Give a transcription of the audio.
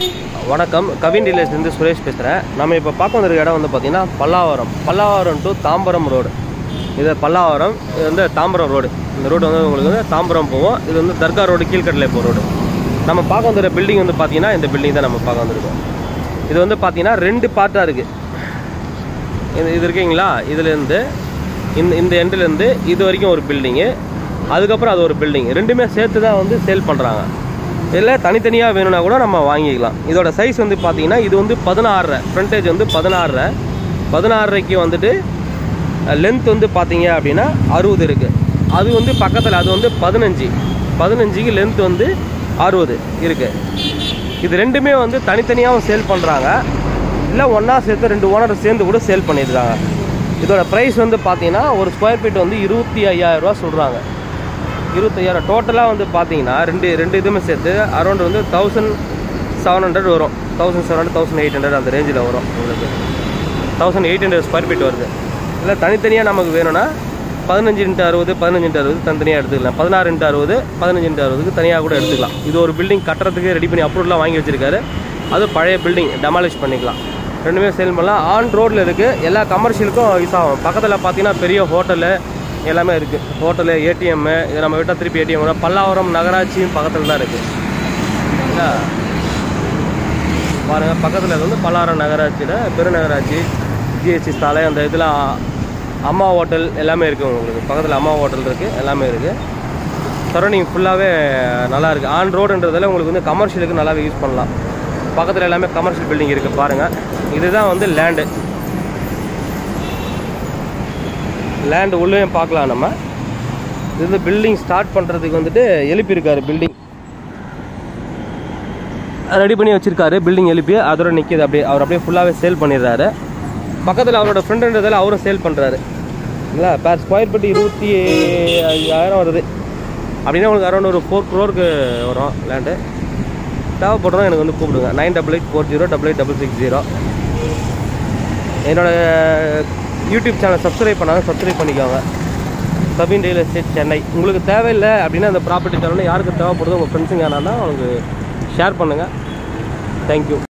வணக்கம் கவின் டீலர்ஸ்லேருந்து சுரேஷ் பேசுகிறேன் நம்ம இப்போ பார்க்க வந்திருக்க இடம் வந்து பார்த்தீங்கன்னா பல்லாவரம் பல்லாவரம் டு தாம்பரம் ரோடு இது பல்லாவரம் இது வந்து தாம்பரம் ரோடு இந்த ரோடு வந்து உங்களுக்கு வந்து தாம்பரம் போவோம் இது வந்து தர்கா ரோடு கீழ்கட்டில் போகிற ரோடு நம்ம பார்க்க வந்துருக்க பில்டிங் வந்து பார்த்தீங்கன்னா இந்த பில்டிங் தான் நம்ம பார்க்க வந்திருக்கோம் இது வந்து பார்த்தீங்கன்னா ரெண்டு பார்ட்டாக இருக்குது இது இது இருக்கீங்களா இதுலேருந்து இந்த இந்த எண்டுலேருந்து இது வரைக்கும் ஒரு பில்டிங்கு அதுக்கப்புறம் அது ஒரு பில்டிங் ரெண்டுமே சேர்த்து தான் வந்து சேல் பண்ணுறாங்க இதில் தனித்தனியாக வேணும்னா கூட நம்ம வாங்கிக்கலாம் இதோட சைஸ் வந்து பார்த்தீங்கன்னா இது வந்து பதினாறரை ஃப்ரண்டேஜ் வந்து பதினாறரை பதினாறரைக்கு வந்துட்டு லென்த் வந்து பார்த்தீங்க அப்படின்னா அறுபது இருக்குது அது வந்து பக்கத்தில் அது வந்து பதினஞ்சு பதினஞ்சுக்கு லென்த் வந்து அறுபது இருக்குது இது ரெண்டுமே வந்து தனித்தனியாகவும் சேல் பண்ணுறாங்க இல்லை ஒன்றா சேர்த்து ரெண்டு ஓனர் சேர்ந்து கூட சேல் பண்ணியிருக்காங்க இதோட ப்ரைஸ் வந்து பார்த்தீங்கன்னா ஒரு ஸ்கொயர் ஃபீட் வந்து இருபத்தி ஐயாயிரரூவா சொல்கிறாங்க இருபத்தையாயிரம் டோட்டலாக வந்து பார்த்தீங்கன்னா ரெண்டு ரெண்டு இதுவுமே சேர்த்து அரௌண்ட் வந்து தௌசண்ட் செவன் ஹண்ட்ரட் வரும் thousand seven hundred thousand eight hundred அந்த ரேஞ்சில் வரும் உங்களுக்கு thousand eight hundred square feet வருது இல்லை தனித்தனியாக நமக்கு வேணும்னா பதினஞ்சு இன்ட்டு அறுபது பதினஞ்சு இன்ட்டு அறுபது தனித்தனியாக எடுத்துக்கலாம் பதினாறு இன்ட்டு அறுபது பதினஞ்சு இன்ட்டு அறுபதுக்கு தனியாக கூட எடுத்துக்கலாம் இது ஒரு பில்டிங் கட்டுறதுக்கு ரெடி பண்ணி அப்ரூவ்லாம் வாங்கி வச்சிருக்காரு அது பழைய பில்டிங் டெமாலிஷ் பண்ணிக்கலாம் ரெண்டுமே சேல் பண்ணலாம் ஆன் ரோட்டில் இருக்குது எல்லா கமர்ஷியலுக்கும் யூஸ் ஆகும் பக்கத்தில் பார்த்தீங்கன்னா பெரிய ஹோட்டலு எல்லாமே இருக்குது ஹோட்டலு ஏடிஎம்மு இது நம்ம விட்டால் திருப்பி ஏடிஎம் வரும் பல்லாவரம் நகராட்சியும் பக்கத்தில் தான் இருக்குது சரிங்களா பாருங்கள் பக்கத்தில் இது வந்து பல்லாவரம் நகராட்சியில் பெருநகராட்சி ஜிஎஸ்டி சாலை அந்த இதில் அம்மா ஹோட்டல் எல்லாமே இருக்குது உங்களுக்கு பக்கத்தில் அம்மா ஹோட்டல் இருக்குது எல்லாமே இருக்குது சரௌண்டிங் ஃபுல்லாகவே நல்லா இருக்குது ஆன் ரோடுன்றதால உங்களுக்கு வந்து கமர்ஷியலுக்கு நல்லாவே யூஸ் பண்ணலாம் பக்கத்தில் எல்லாமே கமர்ஷியல் பில்டிங் இருக்குது பாருங்கள் இதுதான் வந்து லேண்டு லேண்டு உள்ளேயும் பார்க்கலாம் நம்ம இது வந்து பில்டிங் ஸ்டார்ட் பண்ணுறதுக்கு வந்துட்டு எழுப்பியிருக்காரு பில்டிங் ரெடி பண்ணி வச்சிருக்காரு பில்டிங் எழுப்பி அதோட நிற்கிது அப்படியே அவர் அப்படியே ஃபுல்லாகவே சேல் பண்ணிடுறாரு பக்கத்தில் அவரோட ஃப்ரெண்டுன்றதால அவரும் சேல் பண்ணுறாரு இல்லை பேர் ஸ்கொயர் ஃபீட் இருபத்தி ஐயாயிரம் வருது அப்படின்னா உங்களுக்கு அரௌண்ட் ஒரு ஃபோர் க்ரோருக்கு வரும் லேண்டு தேவைப்படுறோம் எனக்கு வந்து கூப்பிடுங்க nine double eight four zero double eight double six zero என்னோட யூடியூப் சேனல் சப்ஸ்கிரைப் பண்ணாங்க சப்ஸ்கிரைப் பண்ணிக்கோங்க சபின் ரியல் எஸ்டேட் சென்னை உங்களுக்கு தேவையில்லை அப்படின்னா அந்த ப்ராப்பர்ட்டி தரணும் யாருக்கு தேவைப்படுதோ உங்கள் ஃப்ரெண்ட்ஸுங்க ஆனால் அவங்களுக்கு ஷேர் பண்ணுங்கள் தேங்க்யூ